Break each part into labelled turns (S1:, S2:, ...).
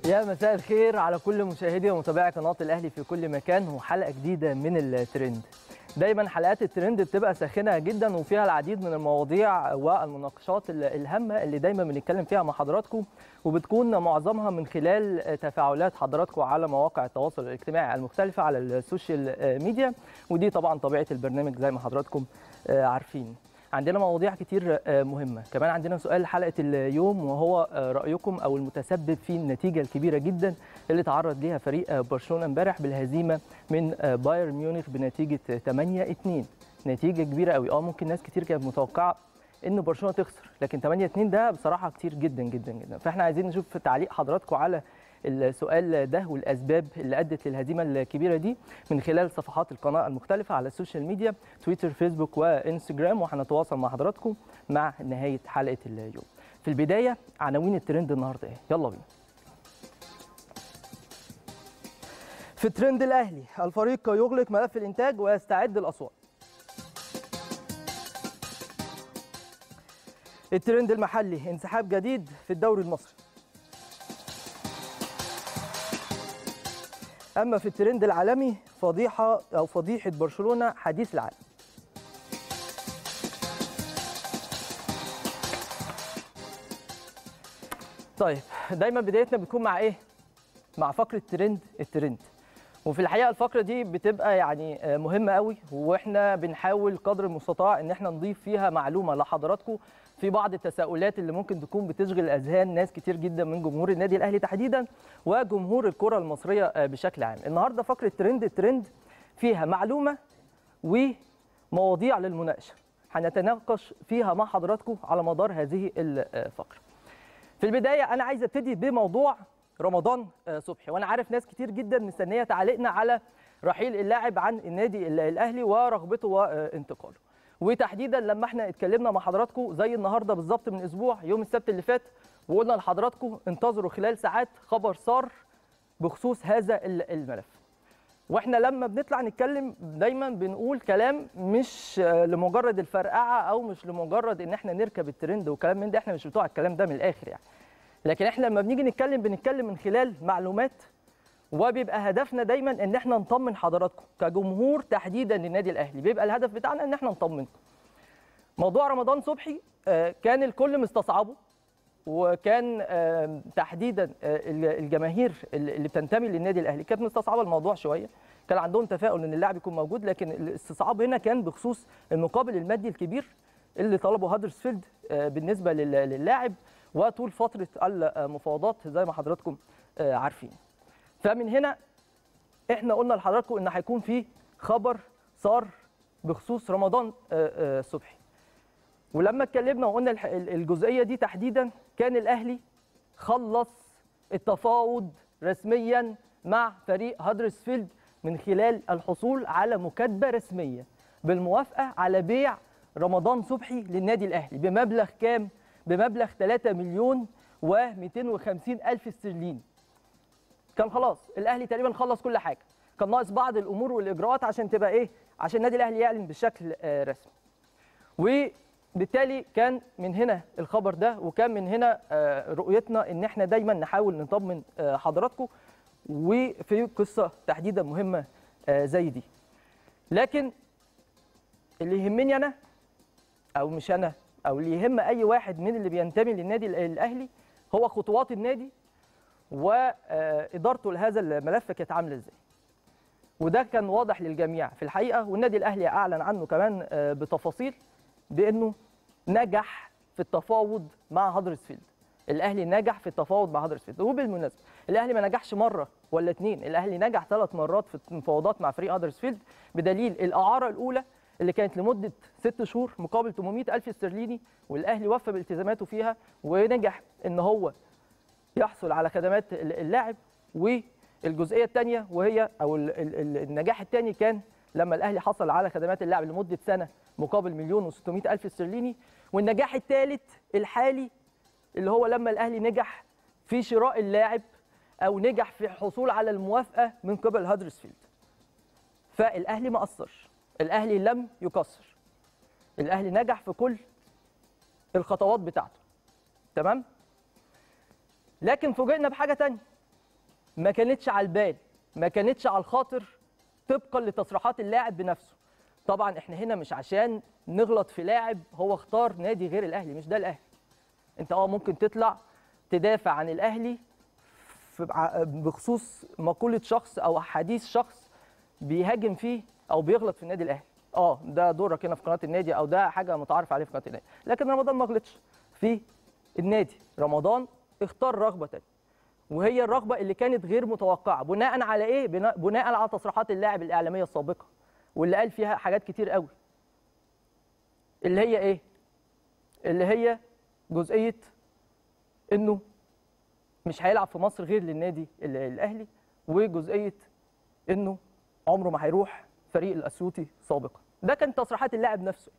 S1: يا مساء الخير على كل مشاهدي ومتابعي قناه الاهلي في كل مكان وحلقه جديده من الترند دايما حلقات الترند بتبقى ساخنه جدا وفيها العديد من المواضيع والمناقشات الهامه اللي دايما بنتكلم فيها مع حضراتكم وبتكون معظمها من خلال تفاعلات حضراتكم على مواقع التواصل الاجتماعي المختلفه على السوشيال ميديا ودي طبعا طبيعه البرنامج زي ما حضراتكم عارفين عندنا مواضيع كتير مهمة كمان عندنا سؤال حلقة اليوم وهو رأيكم أو المتسبب في النتيجة الكبيرة جدا اللي تعرض ليها فريق برشلونة امبارح بالهزيمة من بايرن ميونخ بنتيجة 8-2 نتيجة كبيرة قوي اه ممكن ناس كتير كانت متوقعة ان برشلونة تخسر لكن 8-2 ده بصراحة كتير جدا جدا جدا فاحنا عايزين نشوف تعليق حضراتكم على السؤال ده والاسباب اللي ادت للهزيمه الكبيره دي من خلال صفحات القناه المختلفه على السوشيال ميديا تويتر فيسبوك وانستجرام وهنتواصل مع حضراتكم مع نهايه حلقه اليوم في البدايه عناوين الترند النهارده ايه يلا بينا في ترند الاهلي الفريق يغلق ملف الانتاج ويستعد الاصوات الترند المحلي انسحاب جديد في الدوري المصري اما في الترند العالمي فضيحه او فضيحه برشلونه حديث العالم طيب دايما بدايتنا بتكون مع ايه مع فقره ترند الترند وفي الحقيقه الفقره دي بتبقى يعني مهمه قوي واحنا بنحاول قدر المستطاع ان احنا نضيف فيها معلومه لحضراتكم في بعض التساؤلات اللي ممكن تكون بتشغل اذهان ناس كتير جدا من جمهور النادي الاهلي تحديدا وجمهور الكره المصريه بشكل عام النهارده فقره ترند الترند فيها معلومه ومواضيع للمناقشه هنتناقش فيها مع حضراتكم على مدار هذه الفقره في البدايه انا عايز ابتدي بموضوع رمضان صبحي وانا عارف ناس كتير جدا مستنيه تعليقنا على رحيل اللاعب عن النادي الاهلي ورغبته وانتقاله وتحديدا لما احنا اتكلمنا مع حضراتكم زي النهارده بالظبط من اسبوع يوم السبت اللي فات وقلنا لحضراتكم انتظروا خلال ساعات خبر صار بخصوص هذا الملف واحنا لما بنطلع نتكلم دايما بنقول كلام مش لمجرد الفرقعه او مش لمجرد ان احنا نركب الترند وكلام من ده احنا مش بتوع الكلام ده من الاخر يعني لكن احنا لما بنيجي نتكلم بنتكلم من خلال معلومات وبيبقى هدفنا دايما ان احنا نطمن حضراتكم كجمهور تحديدا للنادي الاهلي بيبقى الهدف بتاعنا ان احنا نطمنكم موضوع رمضان صبحي كان الكل مستصعبه وكان تحديدا الجماهير اللي بتنتمي للنادي الاهلي كانت مستصعبه الموضوع شويه كان عندهم تفاؤل ان اللاعب يكون موجود لكن الاستصعاب هنا كان بخصوص المقابل المادي الكبير اللي طلبه هادرسفيلد بالنسبه للاعب وطول فتره المفاوضات زي ما حضراتكم عارفين فمن هنا احنا قلنا لحضراتكم ان هيكون في خبر صار بخصوص رمضان صبحي ولما اتكلمنا وقلنا الجزئيه دي تحديدا كان الاهلي خلص التفاوض رسميا مع فريق هادرسفيلد من خلال الحصول على مكاتبه رسميه بالموافقه على بيع رمضان صبحي للنادي الاهلي بمبلغ كام بمبلغ 3 مليون و250 الف استرليني كان خلاص الاهلي تقريبا خلص كل حاجه كان ناقص بعض الامور والاجراءات عشان تبقى ايه عشان النادي الاهلي يعلن بشكل رسمي وبالتالي كان من هنا الخبر ده وكان من هنا رؤيتنا ان احنا دايما نحاول نطمن حضراتكم وفي قصه تحديدا مهمه زي دي لكن اللي يهمني انا او مش انا او اللي يهم اي واحد من اللي بينتمي للنادي الاهلي هو خطوات النادي وادارته لهذا الملف كانت عامله ازاي وده كان واضح للجميع في الحقيقه والنادي الاهلي اعلن عنه كمان بتفاصيل بانه نجح في التفاوض مع هدرسفيلد الاهلي نجح في التفاوض مع هدرسفيلد وبالمناسبه الاهلي ما نجحش مره ولا اتنين الاهلي نجح ثلاث مرات في المفاوضات مع فريق هدرسفيلد بدليل الاعاره الاولى اللي كانت لمده ست شهور مقابل 800 الف استرليني والاهلي وفى بالتزاماته فيها ونجح ان هو يحصل على خدمات اللاعب والجزئيه الثانيه وهي او النجاح الثاني كان لما الاهلي حصل على خدمات اللاعب لمده سنه مقابل مليون و600 الف استرليني والنجاح الثالث الحالي اللي هو لما الاهلي نجح في شراء اللاعب او نجح في الحصول على الموافقه من قبل هدرسفيلد فالاهلي ما قصرش الاهلي لم يقصر الاهلي نجح في كل الخطوات بتاعته تمام لكن فوجئنا بحاجه تانية ما كانتش على البال ما كانتش على الخاطر طبقا لتصريحات اللاعب بنفسه طبعا احنا هنا مش عشان نغلط في لاعب هو اختار نادي غير الاهلي مش ده الاهلي انت اه ممكن تطلع تدافع عن الاهلي في ع- بخصوص مقوله شخص او حديث شخص بيهاجم فيه او بيغلط في النادي الاهلي اه ده دورك هنا في قناه النادي او ده حاجه متعارف عليه في قناه النادي لكن رمضان ما غلطش في النادي رمضان اختار رغبه تانية وهي الرغبه اللي كانت غير متوقعه بناء على ايه بناء, بناء على تصريحات اللاعب الاعلاميه السابقه واللي قال فيها حاجات كتير قوي اللي هي ايه اللي هي جزئيه انه مش هيلعب في مصر غير للنادي ال- الاهلي وجزئيه انه عمره ما هيروح فريق الاسيوطي سابقا ده كان تصريحات اللاعب نفسه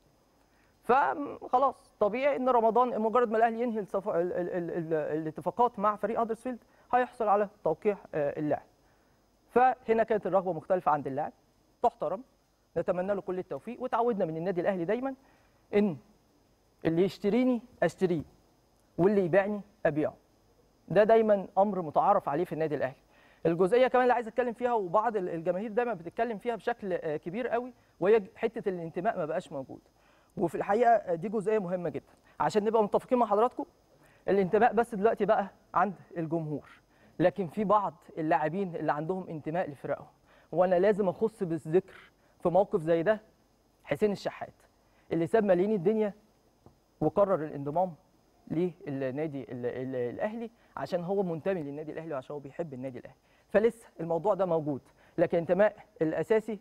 S1: فخلاص طبيعي ان رمضان مجرد ما الاهلي ينهي الصف... ال... ال... ال... ال... الاتفاقات مع فريق هدرسفيلد هيحصل على توقيع آه، اللاعب فهنا كانت الرغبه مختلفه عند اللاعب تحترم نتمنى له كل التوفيق وتعودنا من النادي الاهلي دايما ان اللي يشتريني اشتريه واللي يبيعني ابيعه ده دايما امر متعارف عليه في النادي الاهلي الجزئيه كمان اللي عايز اتكلم فيها وبعض ال- الجماهير دايما بتتكلم فيها بشكل آه، كبير قوي وهي حته الانتماء ما بقاش موجود وفي الحقيقه آه، دي جزئيه مهمه جدا عشان نبقى متفقين مع حضراتكم الانتماء بس دلوقتي بقى عند الجمهور لكن في بعض اللاعبين اللي عندهم انتماء لفرقهم وانا لازم اخص بالذكر في موقف زي ده حسين الشحات اللي ساب ملايين الدنيا وقرر الانضمام للنادي ال- ال- الاهلي عشان هو منتمي للنادي الاهلي وعشان هو بيحب النادي الاهلي فلسه الموضوع ده موجود لكن الانتماء الاساسي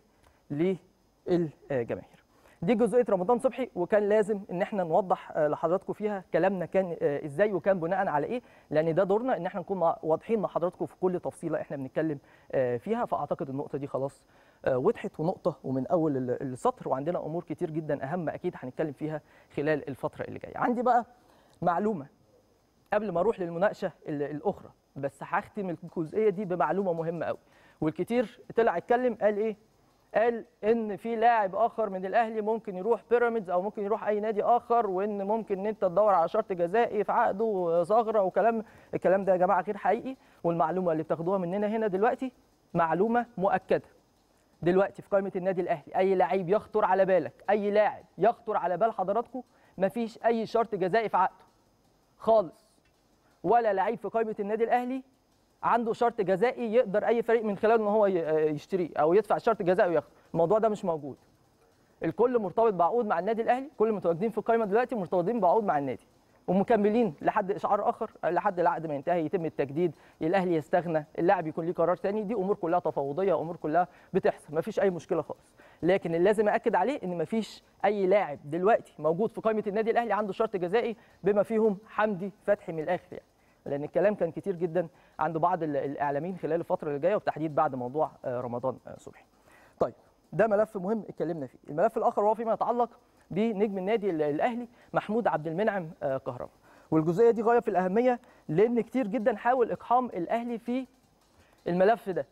S1: للجماهير دي جزئيه رمضان صبحي وكان لازم ان احنا نوضح آه، لحضراتكم فيها كلامنا كان آه، ازاي وكان بناء على ايه لان ده دورنا ان احنا نكون مع- واضحين مع حضراتكم في كل تفصيله احنا بنتكلم آه، فيها فاعتقد النقطه دي خلاص آه، وضحت ونقطه ومن اول ال- السطر وعندنا امور كتير جدا اهم اكيد هنتكلم فيها خلال الفتره اللي جايه عندي بقى معلومه قبل ما اروح للمناقشه ال- الاخرى بس هختم الجزئيه دي بمعلومه مهمه قوي والكتير طلع اتكلم قال ايه قال ان في لاعب اخر من الاهلي ممكن يروح بيراميدز او ممكن يروح اي نادي اخر وان ممكن ان انت تدور على شرط جزائي في عقده وثغره وكلام الكلام ده يا جماعه غير حقيقي والمعلومه اللي بتاخدوها مننا هنا دلوقتي معلومه مؤكده دلوقتي في قائمه النادي الاهلي اي لعيب يخطر على بالك اي لاعب يخطر على بال حضراتكم مفيش اي شرط جزائي في عقده خالص ولا لعيب في قائمه النادي الاهلي عنده شرط جزائي يقدر اي فريق من خلاله ان هو ي- يشتريه او يدفع شرط جزائي وياخده الموضوع ده مش موجود الكل مرتبط بعقود مع النادي الاهلي كل المتواجدين في القائمه دلوقتي مرتبطين بعقود مع النادي ومكملين لحد اشعار اخر لحد العقد ما ينتهي يتم التجديد الاهلي يستغنى اللاعب يكون ليه قرار ثاني دي امور كلها تفاوضيه امور كلها بتحصل مفيش اي مشكله خالص لكن اللي لازم اكد عليه ان مفيش اي لاعب دلوقتي موجود في قائمه النادي الاهلي عنده شرط جزائي بما فيهم حمدي فتحي من الاخر يعني لان الكلام كان كتير جدا عند بعض ال- الاعلاميين خلال الفتره اللي جايه وبالتحديد بعد موضوع آه، رمضان آه، صبحي طيب ده ملف مهم اتكلمنا فيه الملف الاخر وهو فيما يتعلق بنجم النادي ال- الاهلي محمود عبد المنعم آه، كهربا والجزئيه دي غايه في الاهميه لان كتير جدا حاول اقحام الاهلي في الملف ده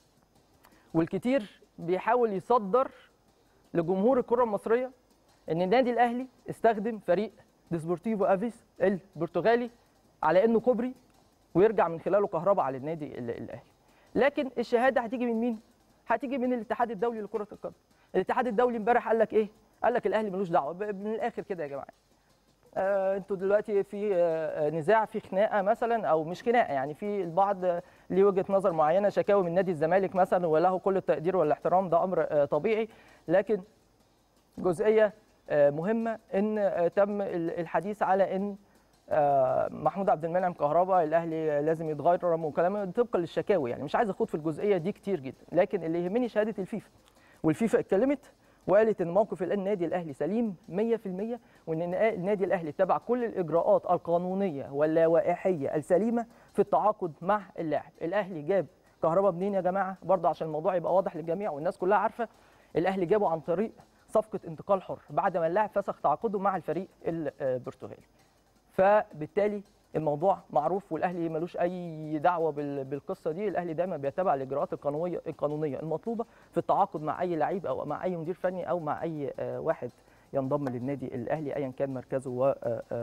S1: والكتير بيحاول يصدر لجمهور الكره المصريه ان النادي الاهلي استخدم فريق ديسبورتيفو افيس البرتغالي على انه كوبري ويرجع من خلاله كهرباء على النادي ال- الاهلي لكن الشهاده هتيجي من مين هتيجي من الاتحاد الدولي لكره القدم الاتحاد الدولي امبارح قال لك ايه قال لك الاهلي ملوش دعوه ب- من الاخر كده يا جماعه آه انتوا دلوقتي في آه نزاع في خناقه مثلا او مش خناقه يعني في البعض آه، ليه وجهه نظر معينه شكاوي من نادي الزمالك مثلا وله كل التقدير والاحترام ده امر آه طبيعي لكن جزئيه آه، مهمه ان آه، تم ال- الحديث على ان آه، محمود عبد المنعم كهربا الاهلي لازم يتغير وكلام طبقا للشكاوي يعني مش عايز اخوض في الجزئيه دي كتير جدا لكن اللي يهمني شهاده الفيفا والفيفا اتكلمت وقالت ان موقف النادي الاهلي سليم 100% وان النادي الاهلي اتبع كل الاجراءات القانونيه واللوائحيه السليمه في التعاقد مع اللاعب الاهلي جاب كهربا منين يا جماعه برضه عشان الموضوع يبقى واضح للجميع والناس كلها عارفه الاهلي جابه عن طريق صفقه انتقال حر بعد ما اللاعب فسخ تعاقده مع الفريق البرتغالي فبالتالي الموضوع معروف والاهلي ملوش اي دعوه بال- بالقصه دي الاهلي دايما بيتبع الاجراءات القانونيه القانونيه المطلوبه في التعاقد مع اي لعيب او مع اي مدير فني او مع اي آه، واحد ينضم للنادي الاهلي ايا كان مركزه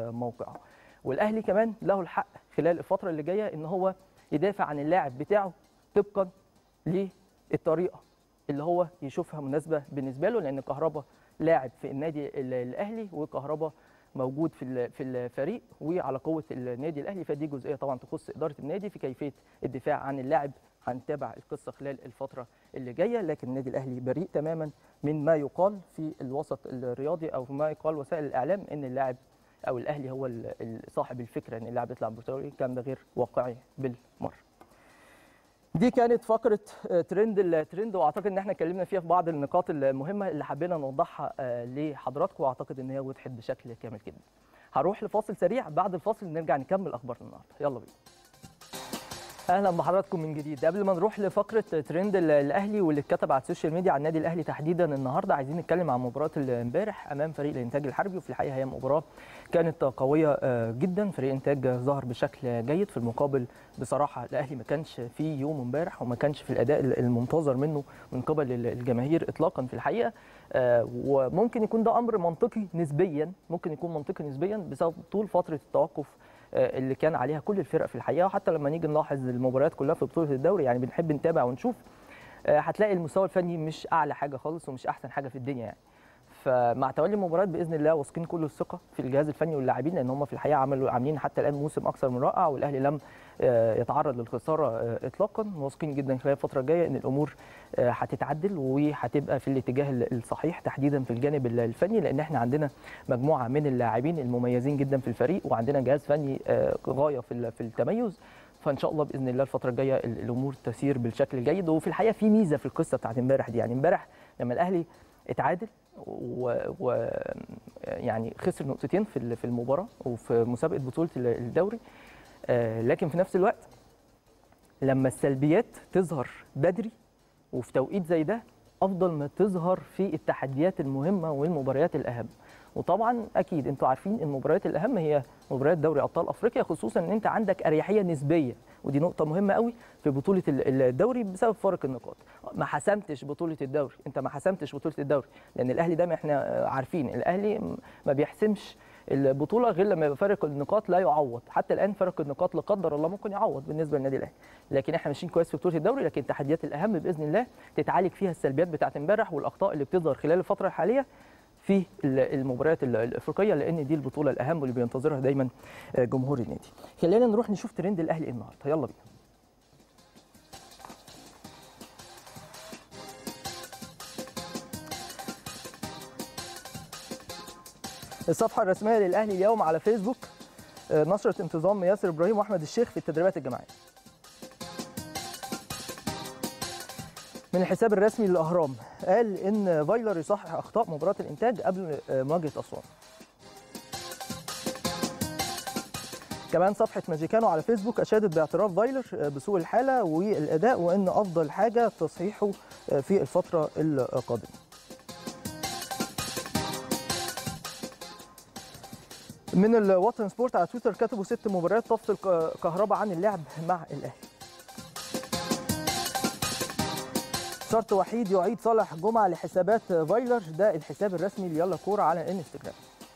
S1: وموقعه والاهلي كمان له الحق خلال الفتره اللي جايه ان هو يدافع عن اللاعب بتاعه طبقا للطريقه اللي هو يشوفها مناسبه بالنسبه له لان كهربا لاعب في النادي ال- الاهلي وكهربا موجود في ال- في الفريق وعلى قوه النادي الاهلي فدي جزئيه طبعا تخص اداره النادي في كيفيه الدفاع عن اللاعب هنتابع القصه خلال الفتره اللي جايه لكن النادي الاهلي بريء تماما من ما يقال في الوسط الرياضي او ما يقال وسائل الاعلام ان اللاعب او الاهلي هو ال- ال- صاحب الفكره ان اللاعب يطلع برتغالي الكلام ده غير واقعي بالمره دي كانت فقره آه، ترند الترند واعتقد ان احنا اتكلمنا فيها في بعض النقاط المهمه اللي حبينا نوضحها آه، لحضراتكم واعتقد ان هي وضحت بشكل كامل جدا هروح لفاصل سريع بعد الفاصل نرجع نكمل اخبارنا النهارده يلا بينا اهلا بحضراتكم من جديد قبل ما نروح لفقره ترند ال- الاهلي واللي اتكتب على السوشيال ميديا عن النادي الاهلي تحديدا النهارده عايزين نتكلم عن مباراه امبارح امام فريق الانتاج الحربي وفي الحقيقه هي مباراه كانت قويه آه، جدا فريق الانتاج ظهر بشكل جيد في المقابل بصراحه الاهلي ما كانش في يوم امبارح وما كانش في الاداء المنتظر منه من قبل ال- الجماهير اطلاقا في الحقيقه آه، وممكن يكون ده امر منطقي نسبيا ممكن يكون منطقي نسبيا بسبب طول فتره التوقف آه، اللي كان عليها كل الفرق في الحقيقه وحتى لما نيجي نلاحظ المباريات كلها في بطوله الدوري يعني بنحب نتابع ونشوف آه، هتلاقي المستوى الفني مش اعلى حاجه خالص ومش احسن حاجه في الدنيا يعني فمع تولي المباريات باذن الله واثقين كل الثقه في الجهاز الفني واللاعبين لان هم في الحقيقه عملوا عاملين حتى الان موسم اكثر من رائع والاهلي لم آه، يتعرض للخساره آه، اطلاقا واثقين جدا خلال الفتره الجايه ان الامور آه، هتتعدل وهتبقى في الاتجاه ال- الصحيح تحديدا في الجانب ال- الفني لان احنا عندنا مجموعه من اللاعبين المميزين جدا في الفريق وعندنا جهاز فني آه، غايه في ال- في التميز فان شاء الله باذن الله الفتره الجايه ال- الامور تسير بالشكل الجيد وفي الحقيقه في ميزه في القصه بتاعت امبارح دي يعني امبارح لما الاهلي اتعادل و, و يعني خسر نقطتين في ال- في المباراه وفي مسابقه بطوله ال- الدوري آه، لكن في نفس الوقت لما السلبيات تظهر بدري وفي توقيت زي ده افضل ما تظهر في التحديات المهمه والمباريات الاهم وطبعا اكيد انتوا عارفين المباريات الاهم هي مباريات دوري ابطال افريقيا خصوصا ان انت عندك اريحيه نسبيه ودي نقطه مهمه قوي في بطوله ال- الدوري بسبب فارق النقاط ما حسمتش بطوله الدوري انت ما حسمتش بطوله الدوري لان الاهلي دايما احنا عارفين الاهلي م- ما بيحسمش البطوله غير لما يبقى فارق النقاط لا يعوض حتى الان فارق النقاط لا قدر الله ممكن يعوض بالنسبه للنادي الاهلي لكن احنا ماشيين كويس في بطوله الدوري لكن التحديات الاهم باذن الله تتعالج فيها السلبيات بتاعت امبارح والاخطاء اللي بتظهر خلال الفتره الحاليه في ال- المباريات ال- الافريقيه لان دي البطوله الاهم واللي بينتظرها دايما آه، جمهور النادي خلينا نروح نشوف ترند الاهلي إيه النهارده يلا بينا الصفحه الرسميه للاهلي اليوم على فيسبوك آه، نشرت انتظام ياسر ابراهيم واحمد الشيخ في التدريبات الجماعيه من الحساب الرسمي للاهرام قال ان فايلر يصحح اخطاء مباراه الانتاج قبل آه، مواجهه اسوان كمان صفحه ماجيكانو على فيسبوك اشادت باعتراف فايلر آه، بسوء الحاله والاداء وان افضل حاجه تصحيحه آه، في الفتره القادمه من الوطن سبورت على تويتر كتبوا ست مباريات تفصل ك- كهربا عن اللعب مع الاهلي شرط وحيد يعيد صالح جمعه لحسابات فايلر ده الحساب الرسمي ليلا كوره على الانستجرام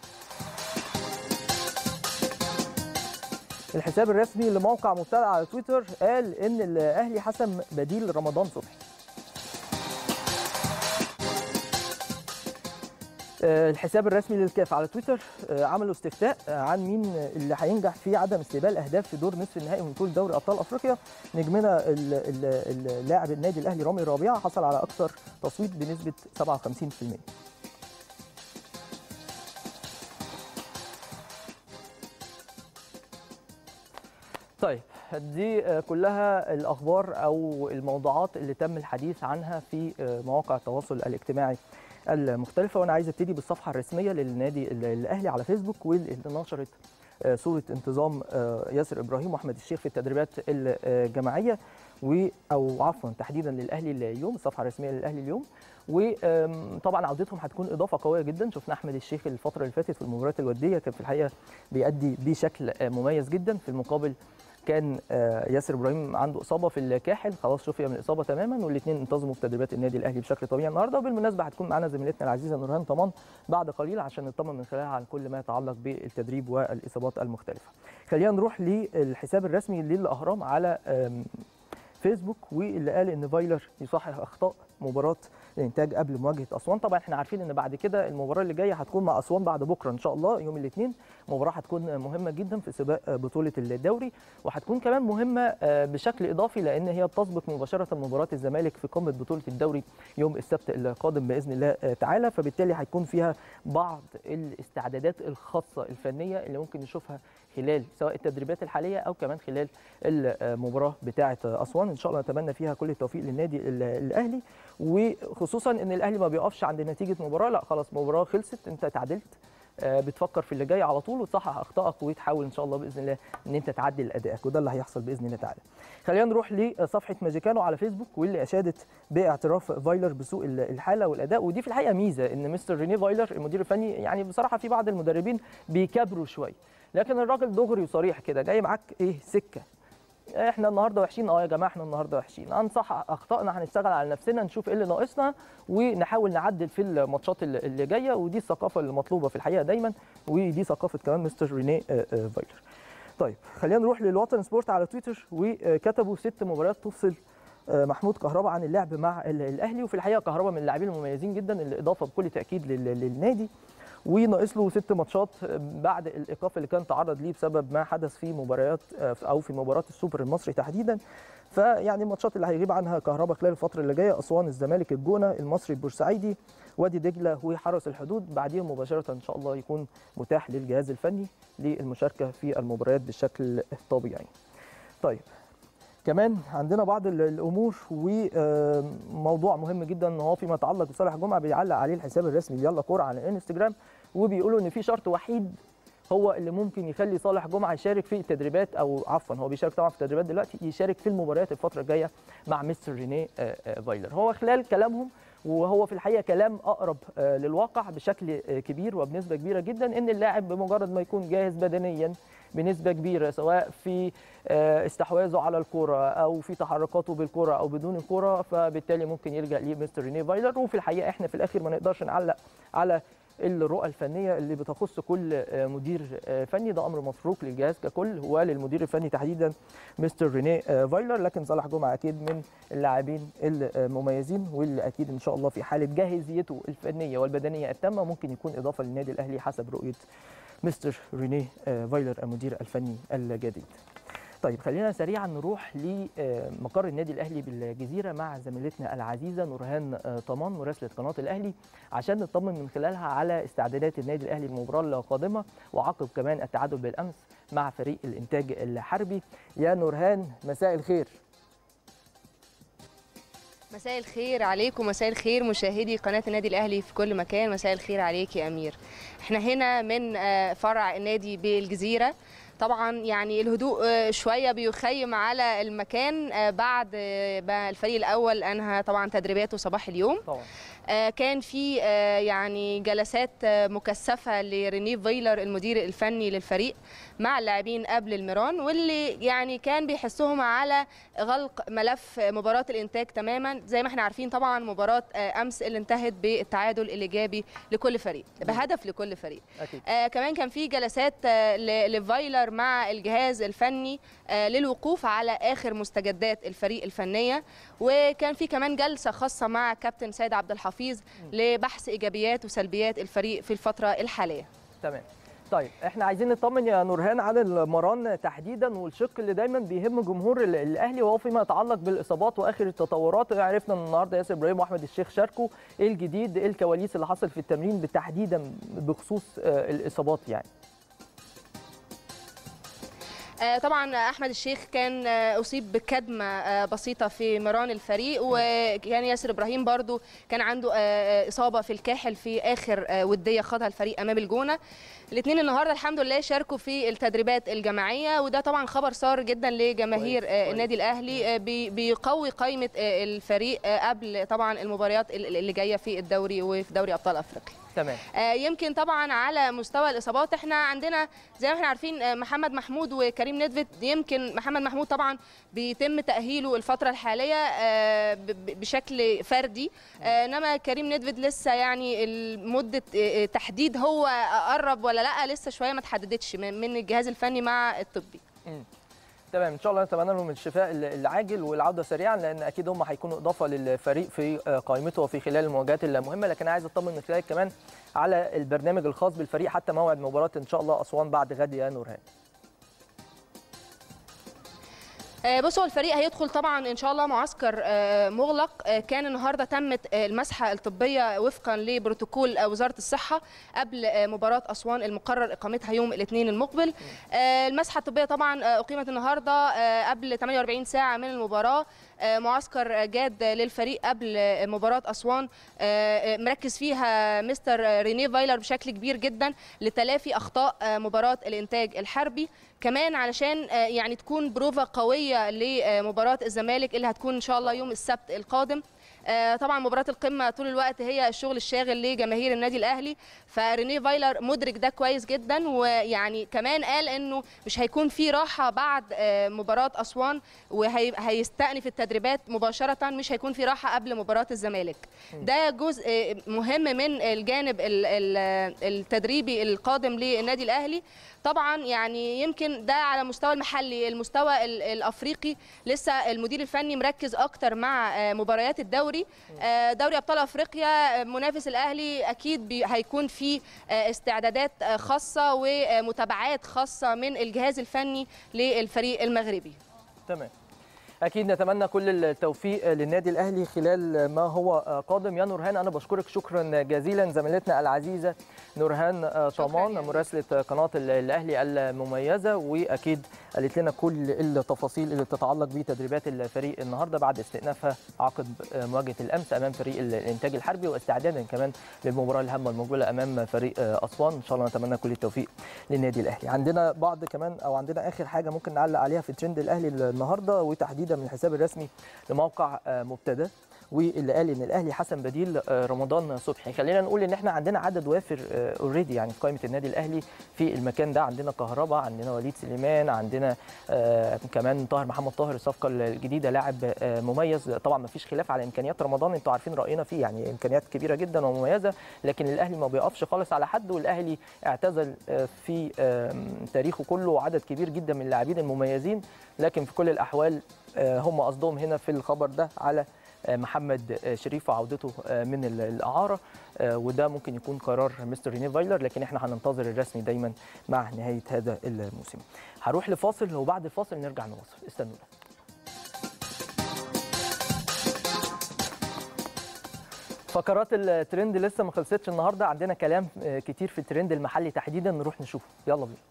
S1: الحساب الرسمي لموقع مبتدع على تويتر قال ان الاهلي حسم بديل رمضان صبحي آه، الحساب الرسمي للكاف على تويتر آه، عملوا استفتاء آه، عن مين اللي هينجح في عدم استقبال اهداف في دور نصف النهائي من بطوله دوري ابطال افريقيا نجمنا ال- ال- اللاعب النادي الاهلي رامي ربيعه حصل على اكثر تصويت بنسبه 57% طيب دي آه، كلها الاخبار او الموضوعات اللي تم الحديث عنها في آه، مواقع التواصل الاجتماعي المختلفه وانا عايز ابتدي بالصفحه الرسميه للنادي ال- الاهلي على فيسبوك واللي نشرت آه، صوره انتظام آه، ياسر ابراهيم واحمد الشيخ في التدريبات الجماعيه و او عفوا تحديدا للاهلي اليوم الصفحه الرسميه للاهلي اليوم وطبعا عودتهم هتكون اضافه قويه جدا شفنا احمد الشيخ الفتره اللي فاتت في المباريات الوديه كان في الحقيقه بيأدي بشكل آه، مميز جدا في المقابل كان آه، ياسر ابراهيم عنده اصابه في الكاحل خلاص شفي من الاصابه تماما والاثنين انتظموا في تدريبات النادي الاهلي بشكل طبيعي النهارده وبالمناسبه هتكون معانا زميلتنا العزيزه نورهان طمان بعد قليل عشان نطمن من خلالها عن كل ما يتعلق بالتدريب والاصابات المختلفه. خلينا نروح للحساب الرسمي للاهرام على آم، فيسبوك واللي قال ان فايلر يصحح اخطاء مباراه الانتاج قبل مواجهه اسوان طبعا احنا عارفين ان بعد كده المباراه اللي جايه هتكون مع اسوان بعد بكره ان شاء الله يوم الاثنين مباراه هتكون مهمه جدا في سباق بطوله الدوري وهتكون كمان مهمه بشكل اضافي لان هي بتسبق مباشره مباراه الزمالك في قمه بطوله الدوري يوم السبت القادم باذن الله تعالى فبالتالي هيكون فيها بعض الاستعدادات الخاصه الفنيه اللي ممكن نشوفها خلال سواء التدريبات الحاليه او كمان خلال المباراه بتاعه اسوان ان شاء الله نتمنى فيها كل التوفيق للنادي الاهلي وخصوصا ان الاهلي ما بيقفش عند نتيجه مباراه لا خلاص مباراه خلصت انت تعادلت بتفكر في اللي جاي على طول وتصحح اخطائك وتحاول ان شاء الله باذن الله ان انت تعدل ادائك وده اللي هيحصل باذن الله تعالى. خلينا نروح لصفحه ماجيكانو على فيسبوك واللي اشادت باعتراف فايلر بسوء الحاله والاداء ودي في الحقيقه ميزه ان مستر ريني فايلر المدير الفني يعني بصراحه في بعض المدربين بيكبروا شويه لكن الراجل دغري وصريح كده جاي معاك ايه سكه احنا النهارده وحشين اه يا جماعه احنا النهارده وحشين هنصحح اخطائنا هنشتغل على نفسنا نشوف ايه اللي ناقصنا ونحاول نعدل في الماتشات اللي جايه ودي الثقافه المطلوبه في الحقيقه دايما ودي ثقافه كمان مستر ريني فايلر طيب خلينا نروح للوطن سبورت على تويتر وكتبوا ست مباريات تفصل محمود كهربا عن اللعب مع الاهلي وفي الحقيقه كهربا من اللاعبين المميزين جدا الاضافه بكل تاكيد للنادي وناقص له ست ماتشات بعد الايقاف اللي كان تعرض ليه بسبب ما حدث في مباريات او في مباراه السوبر المصري تحديدا فيعني الماتشات اللي هيغيب عنها كهربا خلال الفتره اللي جايه اسوان الزمالك الجونه المصري البورسعيدي وادي دجله وحرس الحدود بعديهم مباشره ان شاء الله يكون متاح للجهاز الفني للمشاركه في المباريات بشكل طبيعي. طيب كمان عندنا بعض الامور وموضوع مهم جدا ان هو فيما يتعلق بصالح جمعه بيعلق عليه الحساب الرسمي يلا كوره على الانستجرام وبيقولوا ان في شرط وحيد هو اللي ممكن يخلي صالح جمعه يشارك في التدريبات او عفوا هو بيشارك طبعا في التدريبات دلوقتي يشارك في المباريات الفتره الجايه مع مستر رينيه فايلر هو خلال كلامهم وهو في الحقيقه كلام اقرب للواقع بشكل كبير وبنسبه كبيره جدا ان اللاعب بمجرد ما يكون جاهز بدنيا بنسبه كبيره سواء في استحواذه على الكره او في تحركاته بالكره او بدون الكره فبالتالي ممكن يلجا لمستر رينيه فايلر وفي الحقيقه احنا في الاخير ما نقدرش نعلق على الرؤى الفنيه اللي بتخص كل مدير فني ده امر مفروض للجهاز ككل وللمدير الفني تحديدا مستر رينيه فايلر لكن صالح جمعه اكيد من اللاعبين المميزين واللي اكيد ان شاء الله في حاله جاهزيته الفنيه والبدنيه التامه ممكن يكون اضافه للنادي الاهلي حسب رؤيه مستر رينيه فايلر المدير الفني الجديد. طيب خلينا سريعا نروح لمقر النادي الاهلي بالجزيره مع زميلتنا العزيزه نورهان طمان مراسله قناه الاهلي عشان نطمن من خلالها على استعدادات النادي الاهلي للمباراه القادمه وعقب كمان التعادل بالامس مع فريق الانتاج الحربي يا نورهان مساء الخير
S2: مساء الخير عليكم مساء الخير مشاهدي قناه النادي الاهلي في كل مكان مساء الخير عليك يا امير احنا هنا من فرع النادي بالجزيره طبعا يعني الهدوء شويه بيخيم على المكان بعد ما الفريق الاول انهى طبعا تدريباته صباح اليوم
S1: طبعا
S2: كان في يعني جلسات مكثفه لريني فيلر المدير الفني للفريق مع اللاعبين قبل الميران واللي يعني كان بيحسهم على غلق ملف مباراه الانتاج تماما زي ما احنا عارفين طبعا مباراه امس اللي انتهت بالتعادل الايجابي لكل فريق بهدف لكل فريق
S1: أكيد.
S2: آه كمان كان في جلسات آه لفايلر مع الجهاز الفني آه للوقوف على اخر مستجدات الفريق الفنيه وكان في كمان جلسه خاصه مع كابتن سيد عبد الحفيظ لبحث ايجابيات وسلبيات الفريق في الفتره الحاليه
S1: تمام طيب احنا عايزين نطمن يا نورهان على المران تحديدا والشق اللي دايما بيهم جمهور الاهلي وهو فيما يتعلق بالاصابات واخر التطورات عرفنا ان النهارده ياسر ابراهيم واحمد الشيخ شاركوا ايه الجديد ايه الكواليس اللي حصل في التمرين بالتحديدا بخصوص الاصابات يعني
S2: طبعا احمد الشيخ كان اصيب بكدمه بسيطه في مران الفريق وكان ياسر ابراهيم برضو كان عنده اصابه في الكاحل في اخر وديه خاضها الفريق امام الجونه الاثنين النهارده الحمد لله شاركوا في التدريبات الجماعيه وده طبعا خبر سار جدا لجماهير النادي الاهلي بيقوي قائمه الفريق قبل طبعا المباريات اللي جايه في الدوري وفي دوري ابطال افريقيا
S1: تمام
S2: آه يمكن طبعا على مستوى الاصابات احنا عندنا زي ما احنا عارفين آه محمد محمود وكريم ندفت يمكن محمد محمود طبعا بيتم تاهيله الفتره الحاليه آه بشكل فردي انما كريم ندفت لسه يعني مده تحديد هو قرب ولا لا لسه شويه ما تحددتش من الجهاز الفني مع الطبي
S1: م. تمام ان شاء الله نتمنى لهم الشفاء العاجل والعوده سريعا لان اكيد هم هيكونوا اضافه للفريق في قائمته وفي خلال المواجهات المهمه لكن عايز اطمن من خلالك كمان على البرنامج الخاص بالفريق حتى موعد مباراه ان شاء الله اسوان بعد غد يا نورهان
S2: بصوا هو الفريق هيدخل طبعا ان شاء الله معسكر مغلق كان النهارده تمت المسحه الطبيه وفقا لبروتوكول وزاره الصحه قبل مباراه اسوان المقرر اقامتها يوم الاثنين المقبل المسحه الطبيه طبعا اقيمت النهارده قبل 48 ساعه من المباراه معسكر جاد للفريق قبل مباراة أسوان مركز فيها مستر ريني فايلر بشكل كبير جدا لتلافي أخطاء مباراة الإنتاج الحربي كمان علشان يعني تكون بروفا قوية لمباراة الزمالك اللي هتكون إن شاء الله يوم السبت القادم طبعا مباراه القمه طول الوقت هي الشغل الشاغل لجماهير النادي الاهلي فريني فايلر مدرك ده كويس جدا ويعني كمان قال انه مش هيكون في راحه بعد مباراه اسوان وهيستأنف التدريبات مباشره مش هيكون في راحه قبل مباراه الزمالك ده جزء مهم من الجانب التدريبي القادم للنادي الاهلي طبعا يعني يمكن ده على مستوى المحلي المستوى الافريقي لسه المدير الفني مركز اكتر مع مباريات الدوري دوري ابطال افريقيا منافس الاهلي اكيد هيكون في استعدادات خاصه ومتابعات خاصه من الجهاز الفني للفريق المغربي
S1: تمام اكيد نتمنى كل التوفيق للنادي الاهلي خلال ما هو قادم يا نورهان انا بشكرك شكرا جزيلا زميلتنا العزيزه نورهان طمان مراسله قناه الاهلي المميزه واكيد قالت لنا كل التفاصيل اللي بتتعلق بتدريبات الفريق النهارده بعد استئنافها عقب مواجهه الامس امام فريق الانتاج الحربي واستعدادا كمان للمباراه الهامه المقبله امام فريق اسوان ان شاء الله نتمنى كل التوفيق للنادي الاهلي عندنا بعض كمان او عندنا اخر حاجه ممكن نعلق عليها في ترند الاهلي النهارده وتحديدا من الحساب الرسمي لموقع مبتدا واللي قال ان الاهلي حسن بديل رمضان صبحي خلينا نقول ان احنا عندنا عدد وافر اوريدي يعني في قائمه النادي الاهلي في المكان ده عندنا كهربا عندنا وليد سليمان عندنا آه كمان طاهر محمد طاهر الصفقه الجديده لاعب آه مميز طبعا ما فيش خلاف على امكانيات رمضان انتوا عارفين راينا فيه يعني امكانيات كبيره جدا ومميزه لكن الاهلي ما بيقفش خالص على حد والاهلي اعتزل آه في تاريخه كله عدد كبير جدا من اللاعبين المميزين لكن في كل الاحوال هم قصدهم هنا في الخبر ده على محمد شريف وعودته من الاعاره وده ممكن يكون قرار مستر ريني فايلر لكن احنا هننتظر الرسمي دايما مع نهايه هذا الموسم هروح لفاصل وبعد الفاصل نرجع نواصل استنونا فقرات الترند لسه ما خلصتش النهارده عندنا كلام كتير في الترند المحلي تحديدا نروح نشوفه يلا بينا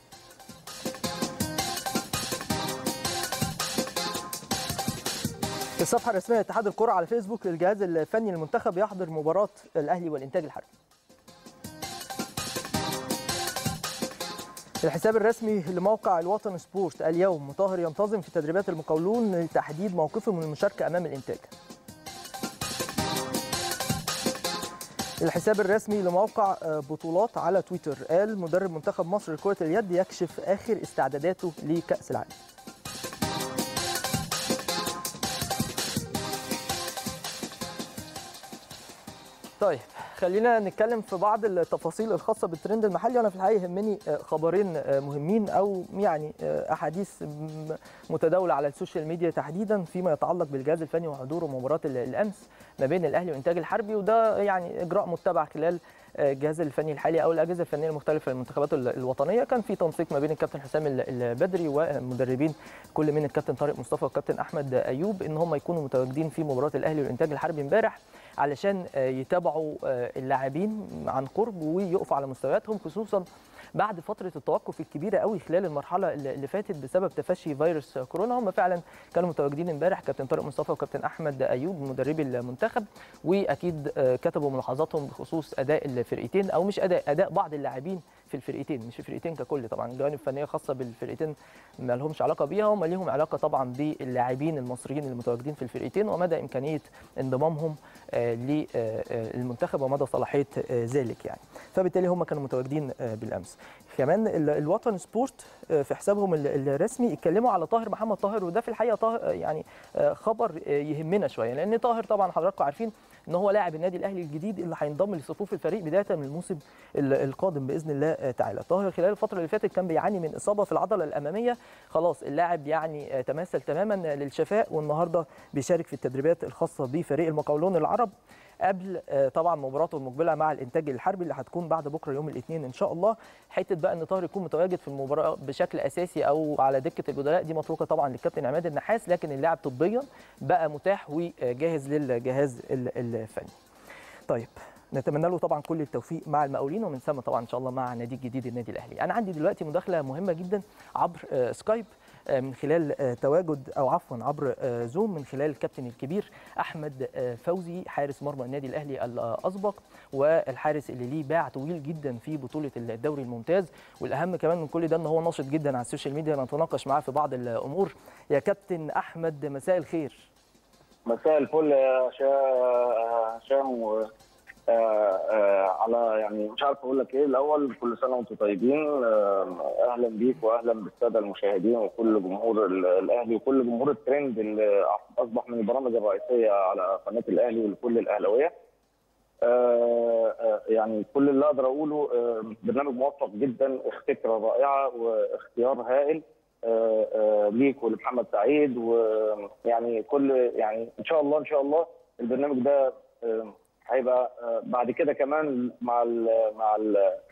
S1: في الصفحه الرسميه لاتحاد الكره على فيسبوك الجهاز الفني للمنتخب يحضر مباراه الاهلي والانتاج الحربي الحساب الرسمي لموقع الوطن سبورت اليوم طاهر ينتظم في تدريبات المقاولون لتحديد موقفه من المشاركه امام الانتاج الحساب الرسمي لموقع بطولات على تويتر قال مدرب منتخب مصر لكره اليد يكشف اخر استعداداته لكاس العالم طيب خلينا نتكلم في بعض التفاصيل الخاصه بالترند المحلي وانا في الحقيقه يهمني خبرين مهمين او يعني احاديث متداوله على السوشيال ميديا تحديدا فيما يتعلق بالجهاز الفني وحضوره مباراه الامس ما بين الاهلي والانتاج الحربي وده يعني اجراء متبع خلال الجهاز الفني الحالي او الاجهزه الفنيه المختلفه للمنتخبات الوطنيه كان في تنسيق ما بين الكابتن حسام البدري ومدربين كل من الكابتن طارق مصطفى والكابتن احمد ايوب ان هم يكونوا متواجدين في مباراه الاهلي والانتاج الحربي امبارح علشان يتابعوا اللاعبين عن قرب ويقفوا على مستوياتهم خصوصا بعد فتره التوقف الكبيره قوي خلال المرحله اللي فاتت بسبب تفشي فيروس كورونا هم فعلا كانوا متواجدين امبارح كابتن طارق مصطفى وكابتن احمد ايوب مدربي المنتخب واكيد كتبوا ملاحظاتهم بخصوص اداء الفرقتين او مش اداء اداء بعض اللاعبين في الفرقتين مش الفرقتين ككل طبعا جوانب فنيه خاصه بالفرقتين ما لهمش علاقه بيها هم ليهم علاقه طبعا باللاعبين المصريين المتواجدين في الفرقتين ومدى امكانيه انضمامهم للمنتخب ومدى صلاحيه ذلك يعني فبالتالي هم كانوا متواجدين بالامس كمان الوطن سبورت في حسابهم الرسمي اتكلموا على طاهر محمد طاهر وده في الحقيقه طاهر يعني خبر يهمنا شويه لان طاهر طبعا حضراتكم عارفين ان هو لاعب النادي الاهلي الجديد اللي هينضم لصفوف الفريق بدايه من الموسم ال- القادم باذن الله تعالى طاهر خلال الفتره اللي فاتت كان بيعاني من اصابه في العضله الاماميه خلاص اللاعب يعني تمثل تماما للشفاء والنهارده بيشارك في التدريبات الخاصه بفريق المقاولون العرب قبل آه، طبعا مباراته المقبله مع الانتاج الحربي اللي هتكون بعد بكره يوم الاثنين ان شاء الله حته بقى ان طاهر يكون متواجد في المباراه بشكل اساسي او على دكه البدلاء دي متروكه طبعا للكابتن عماد النحاس لكن اللاعب طبيا بقى متاح وجاهز للجهاز ال- الفني طيب نتمنى له طبعا كل التوفيق مع المقاولين ومن ثم طبعا ان شاء الله مع نادي الجديد النادي الاهلي انا عندي دلوقتي مداخله مهمه جدا عبر آه، سكايب آه، من خلال آه، تواجد او عفوا عبر آه، زوم من خلال الكابتن الكبير احمد آه، فوزي حارس مرمى النادي الاهلي الاسبق والحارس اللي ليه باع طويل جدا في بطوله الدوري الممتاز والاهم كمان من كل ده ان هو ناشط جدا على السوشيال ميديا نتناقش معاه في بعض الامور يا كابتن احمد مساء الخير
S3: مساء الفل يا شا- هشام و آه، آه، على يعني مش عارف اقول لك ايه الاول كل سنه وانتم طيبين آه، اهلا بيك واهلا بالساده المشاهدين وكل جمهور ال- الاهلي وكل جمهور الترند اللي اصبح من البرامج الرئيسيه على قناه الاهلي ولكل الاهلاويه آه، آه، يعني كل اللي اقدر اقوله آه، برنامج موفق جدا فكره رائعه واختيار هائل آه، آه، ليك ولمحمد سعيد ويعني كل يعني ان شاء الله ان شاء الله البرنامج ده آه، هيبقى آه، بعد كده كمان مع ال مع ال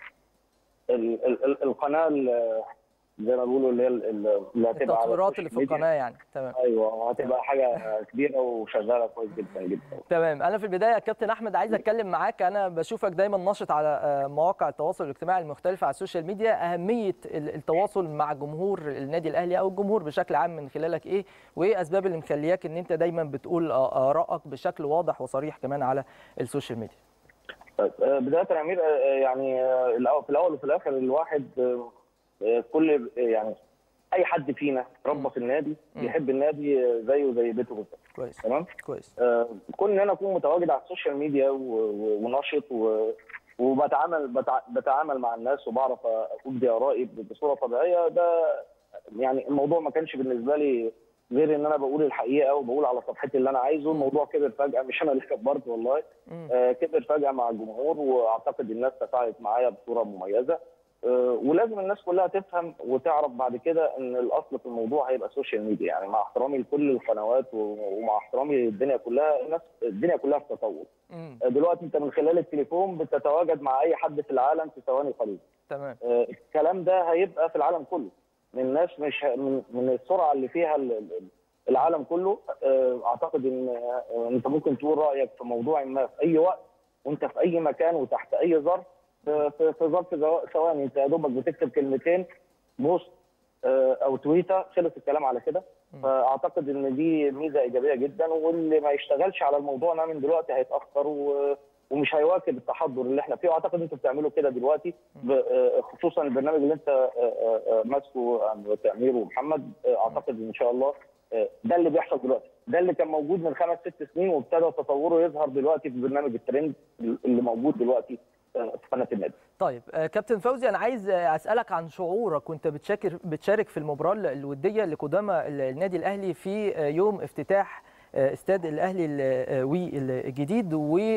S3: ال- ال- ال- القناه ال- زي ما بيقولوا اللي هي ال- ال- اللي هتبقى على
S1: التطويرات اللي في
S3: السوشيال ميديا.
S1: القناه يعني تمام
S3: ايوه هتبقى حاجه كبيره وشغاله كويس جدا جدا
S1: تمام انا في البدايه يا كابتن احمد عايز اتكلم معاك انا بشوفك دايما ناشط على آه، مواقع التواصل الاجتماعي المختلفه على السوشيال ميديا اهميه ال- التواصل مع جمهور النادي الاهلي او الجمهور بشكل عام من خلالك ايه وايه اسباب اللي مخلياك ان انت دايما بتقول آه، ارائك بشكل واضح وصريح كمان على السوشيال ميديا
S3: طيب، آه، بدايه يا امير آه، يعني آه، الأول- في الاول وفي الاخر الواحد آه، آه، كل يعني اي حد فينا ربى في النادي
S1: مم.
S3: بيحب النادي آه، زيه زي بيته بالظبط
S1: كويس
S3: تمام
S1: كويس
S3: آه، كون ان انا اكون متواجد على السوشيال ميديا و- و- ونشط و- وبتعامل بتع- بتعامل مع الناس وبعرف ابدي ارائي ب- بصوره طبيعيه ده يعني الموضوع ما كانش بالنسبه لي غير ان انا بقول الحقيقه وبقول على صفحتي اللي انا عايزه الموضوع كبر فجاه مش انا اللي كبرت والله
S1: مم.
S3: آه، كبر فجاه مع الجمهور واعتقد الناس تفاعلت معايا بصوره مميزه آه، ولازم الناس كلها تفهم وتعرف بعد كده ان الاصل في الموضوع هيبقى السوشيال ميديا يعني مع احترامي لكل القنوات و- ومع احترامي للدنيا كلها الناس الدنيا كلها في تطور
S1: مم.
S3: آه، دلوقتي انت من خلال التليفون بتتواجد مع اي حد في العالم في ثواني قليله
S1: تمام
S3: آه، الكلام ده هيبقى في العالم كله من ناس مش ه- من, من السرعه اللي فيها ال- ال- العالم كله آه، اعتقد ان آه، انت ممكن تقول رايك في موضوع ما في اي وقت وانت في اي مكان وتحت اي ظرف في في- في ظرف زو- ثواني انت يا دوبك بتكتب كلمتين بوست آه، او تويتر خلص الكلام على كده
S1: م.
S3: فاعتقد ان دي ميزه ايجابيه جدا واللي ما يشتغلش على الموضوع ده من دلوقتي هيتاخر و ومش هيواكب التحضر اللي احنا فيه واعتقد انتوا بتعملوا كده دلوقتي ب- آه، خصوصا البرنامج اللي انت آه، آه، آه، ماسكه عن تامير ومحمد آه، اعتقد ان شاء الله آه، ده اللي بيحصل دلوقتي ده اللي كان موجود من خمس ست سنين وابتدى تطوره يظهر دلوقتي في برنامج الترند اللي موجود دلوقتي آه، في قناه النادي
S1: طيب آه، كابتن فوزي انا عايز آه، اسالك عن شعورك وانت بتشارك بتشارك في المباراه الوديه لقدامى ال- النادي الاهلي في آه، يوم افتتاح آه، استاد الاهلي الوي الجديد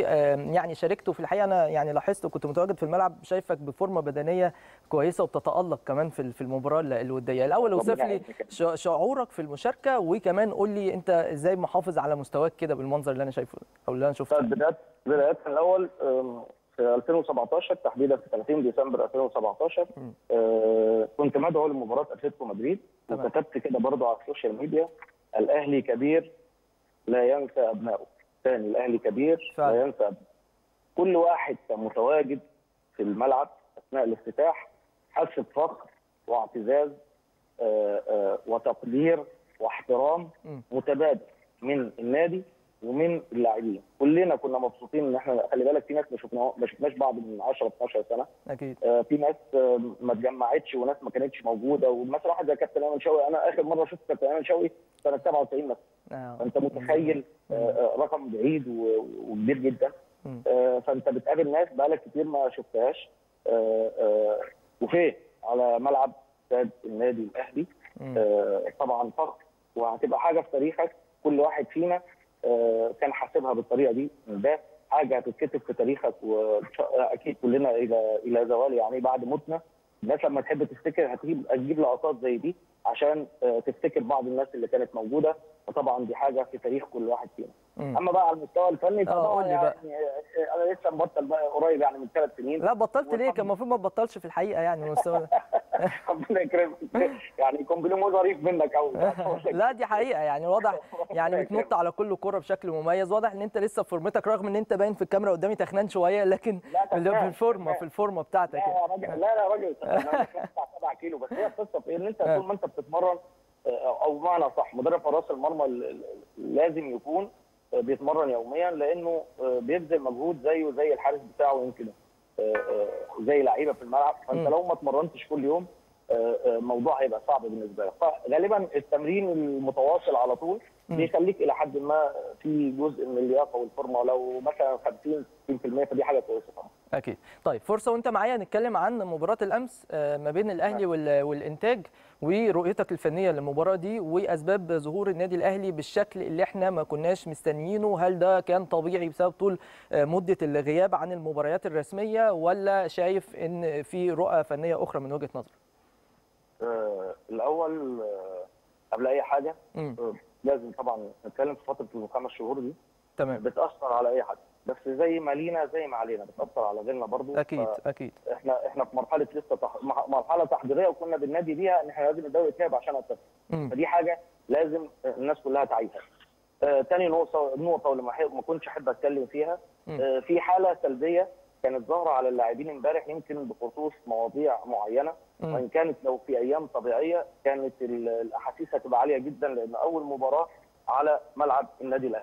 S1: ويعني شاركته في الحقيقه انا يعني لاحظت وكنت متواجد في الملعب شايفك بفورمه بدنيه كويسه وبتتالق كمان في في المباراه الوديه الاول اوصف
S3: ربنا
S1: لي
S3: يعينك.
S1: شع- شعورك في المشاركه وكمان قول لي انت ازاي محافظ على مستواك كده بالمنظر اللي انا شايفه او اللي انا شفته
S3: طيب بدايه بدايه الاول آم، في 2017 تحديدا في 30 ديسمبر 2017
S1: مم.
S3: آه، كنت مدعو لمباراه اتلتيكو مدريد
S1: تمام.
S3: وكتبت كده برضه على السوشيال ميديا الاهلي كبير لا ينسى ابنائه ثاني الاهلي كبير
S1: فعلا.
S3: لا ينسى أبنائه. كل واحد كان متواجد في الملعب اثناء الافتتاح حس بفخر واعتزاز آه، آه، وتقدير واحترام
S1: مم.
S3: متبادل من النادي ومن اللاعبين كلنا كنا مبسوطين ان احنا خلي بالك في ناس ما شفنا ما شفناش بعض من 10 12 سنه
S1: اكيد
S3: آه، في ناس آه، ما اتجمعتش وناس ما كانتش موجوده ومثلا واحد زي كابتن ايمن شوقي انا اخر مره شفت كابتن ايمن شوقي سنه 97 مثلا
S1: آه.
S3: فانت متخيل آه، آه، رقم بعيد و- وكبير جدا
S1: مم.
S3: آه، فانت بتقابل ناس بقالك كتير ما شفتهاش آه، آه، وفين على ملعب استاد النادي الاهلي
S1: مم.
S3: آه، طبعا فخر وهتبقى حاجه في تاريخك كل واحد فينا آه، آه، كان حاسبها بالطريقه دي ده حاجه هتتكتب في تاريخك واكيد كلنا الى الى زوال يعني بعد موتنا الناس لما تحب تفتكر هتجيب هتجيب لقطات زي دي عشان آه، تفتكر بعض الناس اللي كانت موجوده فطبعا دي حاجه في تاريخ كل واحد فينا.
S1: مم.
S3: اما بقى على المستوى الفني
S1: آه، قول
S3: فطبعا
S1: لي
S3: يعني
S1: بقى.
S3: آه، انا لسه مبطل بقى قريب يعني من ثلاث سنين
S1: لا بطلت ليه كان المفروض ما تبطلش في الحقيقه يعني المستوى ده.
S3: ربنا يكرمك يعني كومبليمو ظريف منك قوي
S1: لا دي حقيقه يعني واضح يعني بتنط على كل كرة بشكل مميز واضح ان انت لسه في فورمتك رغم ان انت باين في الكاميرا قدامي تخنان شويه لكن
S3: لا،
S1: في
S3: تخنان،
S1: الفورمه
S3: تخنان.
S1: في الفورمه بتاعتك
S3: لا
S1: يعني.
S3: يا راجل لا لا يا راجل انا بتاع 7 كيلو بس هي القصه في إيه؟ ان انت طول ما انت بتتمرن آه، او بمعنى صح مدرب حراس المرمى ال- ال- لازم يكون آه، بيتمرن يوميا لانه آه، بيبذل مجهود زيه زي الحارس بتاعه يمكن آه، آه، زي لعيبه في الملعب فانت
S1: مم.
S3: لو ما اتمرنتش كل يوم آه، آه، الموضوع هيبقى صعب بالنسبه لك فغالبا التمرين المتواصل على طول
S1: مم.
S3: بيخليك الى حد ما في جزء من اللياقه والفورمه لو مثلا 50 60% فدي حاجه كويسه طبعا
S1: اكيد طيب فرصه وانت معايا نتكلم عن مباراه الامس آه، ما بين الاهلي وال- والانتاج ورؤيتك الفنيه للمباراه دي واسباب ظهور النادي الاهلي بالشكل اللي احنا ما كناش مستنيينه هل ده كان طبيعي بسبب طول آه، مده الغياب عن المباريات الرسميه ولا شايف ان في رؤى فنيه اخرى من وجهه نظرك
S3: آه، الاول آه، قبل اي حاجه
S1: مم.
S3: آه، لازم طبعا نتكلم في فتره الخمس شهور دي
S1: تمام
S3: بتاثر على اي حد بس زي ما لينا زي ما علينا بتاثر على غيرنا برضو
S1: اكيد اكيد
S3: احنا احنا في مرحله لسه تح... مح- مرحله تحضيريه وكنا بننادي بيها ان احنا لازم الدوري يتلعب عشان التفكير
S1: مم.
S3: فدي حاجه لازم الناس كلها تعيها. آه تاني نقطه نقطه واللي ما أحب- ما كنتش احب اتكلم فيها
S1: مم.
S3: آه في حاله سلبيه كانت ظاهره على اللاعبين امبارح يمكن بخصوص مواضيع معينه
S1: مم.
S3: وان كانت لو في ايام طبيعيه كانت ال- الاحاسيس هتبقى عاليه جدا لان اول مباراه على ملعب النادي الاهلي.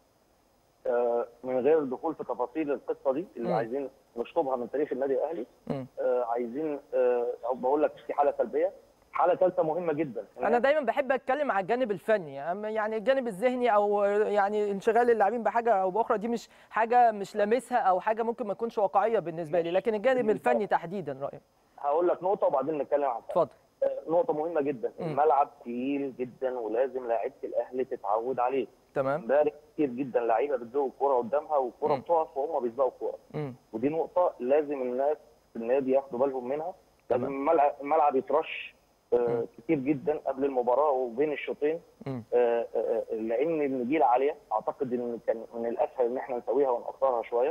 S3: آه من غير الدخول في تفاصيل القصه دي اللي
S1: مم.
S3: عايزين نشطبها من تاريخ النادي الاهلي
S1: مم.
S3: آه عايزين آه او بقول لك في حاله سلبيه حاله ثالثه مهمه جدا
S1: انا دايما بحب اتكلم على الجانب الفني أما يعني الجانب الذهني او يعني انشغال اللاعبين بحاجه او باخرى دي مش حاجه مش لامسها او حاجه ممكن ما تكونش واقعيه بالنسبه لي لكن الجانب الفني تحديدا رايك
S3: هقول لك نقطه وبعدين نتكلم عن
S1: اتفضل
S3: آه، نقطه مهمه جدا
S1: مم.
S3: الملعب تقيل جدا ولازم لاعيبه الاهلي تتعود عليه
S1: تمام
S3: امبارح كتير جدا لعيبه بتزوق الكوره قدامها والكوره
S1: مم.
S3: بتقف وهم بيسبقوا الكوره
S1: مم.
S3: ودي نقطه لازم الناس في النادي ياخدوا بالهم منها لازم
S1: تمام.
S3: الملعب الملعب يترش آه،
S1: مم.
S3: كتير جدا قبل المباراه وبين الشوطين
S1: مم.
S3: آه، آه، آه، لان النجيله عاليه اعتقد ان كان من الاسهل ان احنا نسويها ونقصرها شويه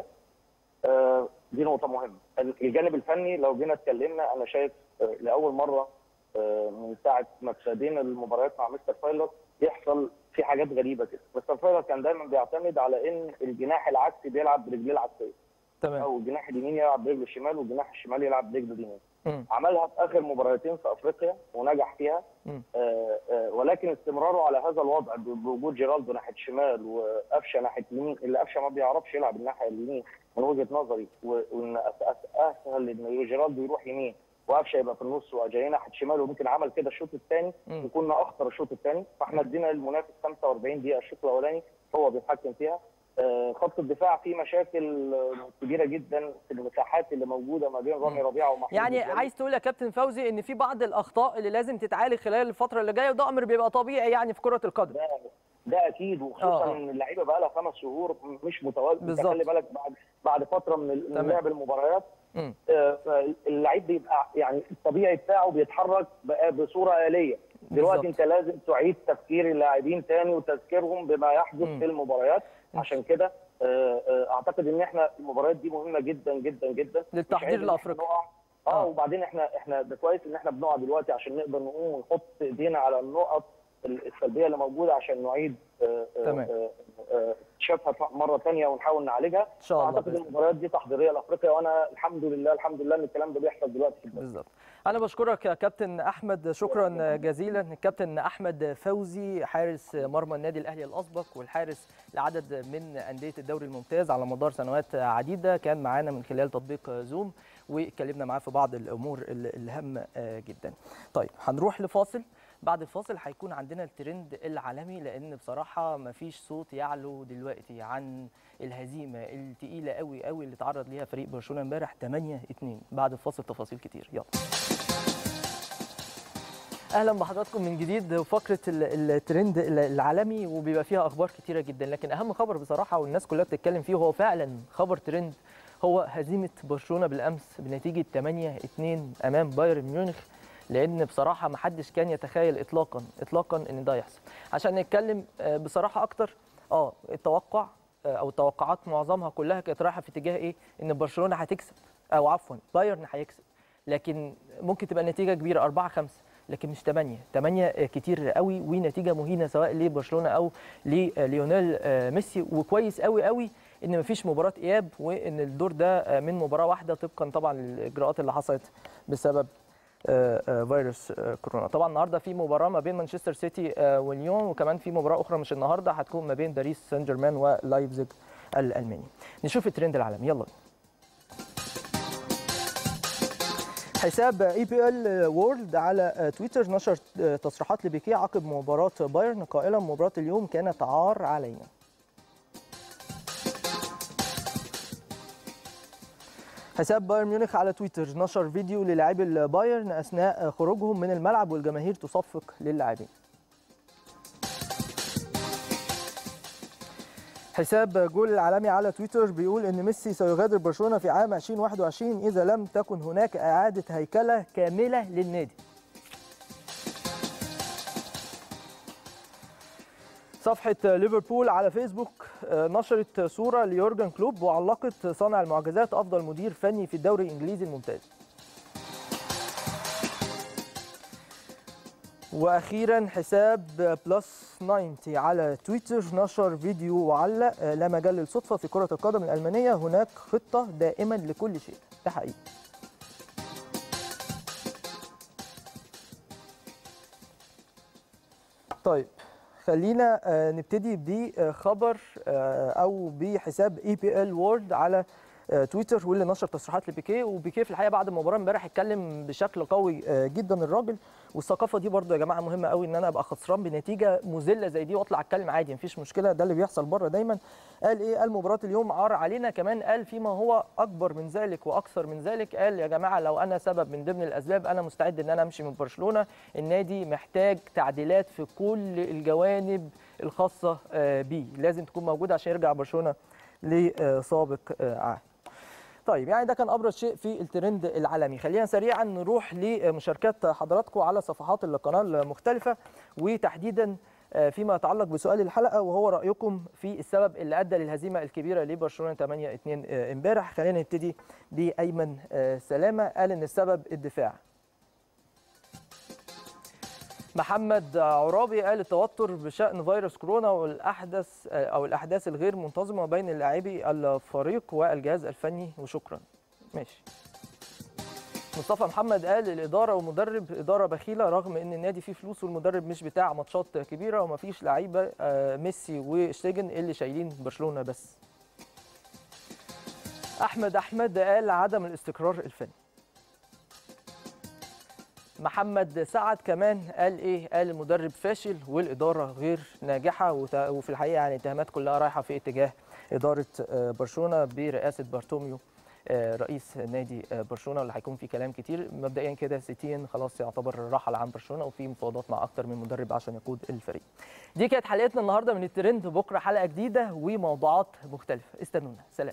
S3: آه، دي نقطه مهمه الجانب الفني لو جينا اتكلمنا انا شايف آه، لاول مره آه، من ساعه ما ابتدينا المباريات مع مستر فايلر يحصل في حاجات غريبه كده مستر فايلر كان دايما بيعتمد على ان الجناح العكسي بيلعب برجليه العكسيه
S1: تمام
S3: او الجناح اليمين يلعب برجله الشمال والجناح الشمال يلعب برجله اليمين
S1: مم.
S3: عملها في اخر مباراتين في افريقيا ونجح فيها
S1: مم.
S3: آه، آه، ولكن استمراره على هذا الوضع ب- بوجود جيرالدو ناحيه الشمال وقفشه ناحيه اليمين اللي قفشه ما بيعرفش يلعب الناحيه اليمين من وجهه نظري و- وان أس- أس- اسهل ان جيرالدو يروح يمين وقفشه يبقى في النص واجاي ناحيه شمال وممكن عمل كده الشوط الثاني
S1: مم.
S3: وكنا اخطر الشوط الثاني فاحنا ادينا للمنافس 45 دقيقه الشوط الاولاني هو بيتحكم فيها آه، خط الدفاع فيه مشاكل آه، كبيره جدا في المساحات اللي موجوده ما بين رامي ربيعه ومحمود
S1: يعني
S3: الجلال.
S1: عايز تقول يا كابتن فوزي ان في بعض الاخطاء اللي لازم تتعالج خلال الفتره اللي جايه وده امر بيبقى طبيعي يعني في كره القدم
S3: ده ده اكيد وخصوصا
S1: آه.
S3: ان اللعيبه بقى لها خمس شهور مش متواجده
S1: بالظبط.
S3: خلي بالك بعد بعد فتره من ال-
S1: تمام.
S3: من لعب المباريات
S1: مم.
S3: آه، اللعيب بيبقى يعني الطبيعي بتاعه بيتحرك بقى بصوره آلية دلوقتي
S1: بالظبط.
S3: انت لازم تعيد تفكير اللاعبين تاني وتذكيرهم بما يحدث
S1: مم.
S3: في المباريات
S1: مم.
S3: عشان كده آه، آه، اعتقد ان احنا المباريات دي مهمه جدا جدا جدا مش
S1: للتحضير
S3: عيب إن إحنا
S1: الأفريقي.
S3: نقع.
S1: آه.
S3: اه وبعدين احنا احنا ده كويس ان احنا بنقع دلوقتي عشان نقدر نقوم ونحط ايدينا على النقط السلبيه اللي موجوده عشان نعيد آه، آه،
S1: تمام.
S3: آه، آه، اكتشافها مره ثانيه ونحاول نعالجها
S1: ان شاء الله
S3: اعتقد
S1: بإذن الله.
S3: المباريات دي تحضيريه لافريقيا وانا الحمد لله الحمد لله ان الكلام ده بيحصل دلوقتي في البلد.
S1: بالظبط انا بشكرك يا كابتن احمد شكرا جزيلا الكابتن احمد فوزي حارس مرمى النادي الاهلي الاسبق والحارس لعدد من انديه الدوري الممتاز على مدار سنوات عديده كان معانا من خلال تطبيق زوم واتكلمنا معاه في بعض الامور ال- الهامه جدا طيب هنروح لفاصل بعد الفاصل هيكون عندنا الترند العالمي لان بصراحه مفيش صوت يعلو دلوقتي عن الهزيمه التقيله قوي قوي اللي تعرض ليها فريق برشلونه امبارح 8 2 بعد الفاصل تفاصيل كتير يلا اهلا بحضراتكم من جديد وفقره ال- الترند ال- العالمي وبيبقى فيها اخبار كتيره جدا لكن اهم خبر بصراحه والناس كلها بتتكلم فيه هو فعلا خبر ترند هو هزيمه برشلونه بالامس بنتيجه 8 2 امام بايرن ميونخ لان بصراحه ما حدش كان يتخيل اطلاقا اطلاقا ان ده يحصل عشان نتكلم آه، بصراحه اكتر اه التوقع آه، او التوقعات معظمها كلها كانت رايحه في اتجاه ايه ان برشلونه هتكسب او عفوا بايرن هيكسب لكن ممكن تبقى النتيجه كبيره 4 5 لكن مش 8 8 كتير قوي ونتيجه مهينه سواء لبرشلونه او لليونيل ميسي وكويس قوي قوي ان مفيش مباراه اياب وان الدور ده من مباراه واحده طبقا طبعا للاجراءات اللي حصلت بسبب آه، آه، فيروس آه، كورونا طبعا النهارده في مباراه ما بين مانشستر سيتي آه، وليون وكمان في مباراه اخرى مش النهارده هتكون ما بين باريس سان جيرمان ولايبزيج الالماني نشوف الترند العالمي يلا بينا. حساب اي بي ال وورلد على تويتر نشر تصريحات لبيكيه عقب مباراه بايرن قائلا مباراه اليوم كانت عار علينا حساب بايرن ميونخ على تويتر نشر فيديو للاعبي البايرن اثناء خروجهم من الملعب والجماهير تصفق للاعبين حساب جول العالمي على تويتر بيقول ان ميسي سيغادر برشلونه في عام 2021 اذا لم تكن هناك اعاده هيكله كامله للنادي. صفحة ليفربول على فيسبوك آه، نشرت صورة ليورجن كلوب وعلقت صانع المعجزات أفضل مدير فني في الدوري الإنجليزي الممتاز. واخيرا حساب بلس 90 على تويتر نشر فيديو وعلق آه، لا مجال للصدفه في كره القدم الالمانيه هناك خطه دائما لكل شيء ده حقيقي طيب خلينا آه، نبتدي بخبر آه، او بحساب اي بي ال وورد على آه، تويتر واللي نشر تصريحات لبيكيه وبيكيه في الحقيقه بعد المباراه امبارح اتكلم بشكل قوي آه، جدا الراجل والثقافه دي برضو يا جماعه مهمه قوي ان انا ابقى خسران بنتيجه مذله زي دي واطلع اتكلم عادي مفيش مشكله ده اللي بيحصل بره دايما قال ايه قال مباراه اليوم عار علينا كمان قال فيما هو اكبر من ذلك واكثر من ذلك قال يا جماعه لو انا سبب من ضمن الاسباب انا مستعد ان انا امشي من برشلونه النادي محتاج تعديلات في كل الجوانب الخاصه آه، بيه لازم تكون موجوده عشان يرجع برشلونه لسابق آه، عهد طيب يعني ده كان ابرز شيء في الترند العالمي خلينا سريعا نروح لمشاركات حضراتكم على صفحات القناه المختلفه وتحديدا آه، فيما يتعلق بسؤال الحلقه وهو رايكم في السبب اللي ادى للهزيمه الكبيره لبرشلونه 8 2 امبارح خلينا نبتدي بايمن آه، سلامه قال ان السبب الدفاع محمد عرابي قال التوتر بشان فيروس كورونا والاحدث او الاحداث الغير منتظمه بين لاعبي الفريق والجهاز الفني وشكرا ماشي مصطفى محمد قال الاداره ومدرب اداره بخيله رغم ان النادي فيه فلوس والمدرب مش بتاع ماتشات كبيره ومفيش لعيبه آه، ميسي وشتيجن اللي شايلين برشلونه بس احمد احمد قال عدم الاستقرار الفني محمد سعد كمان قال ايه قال المدرب فاشل والاداره غير ناجحه وت- وفي الحقيقه يعني الاتهامات كلها رايحه في اتجاه اداره آه، برشلونه برئاسه بارتوميو آه، رئيس نادي آه، برشلونه اللي هيكون في كلام كتير مبدئيا كده سيتين خلاص يعتبر رحل عن برشلونه وفي مفاوضات مع اكتر من مدرب عشان يقود الفريق دي كانت حلقتنا النهارده من الترند بكره حلقه جديده وموضوعات مختلفه استنونا سلام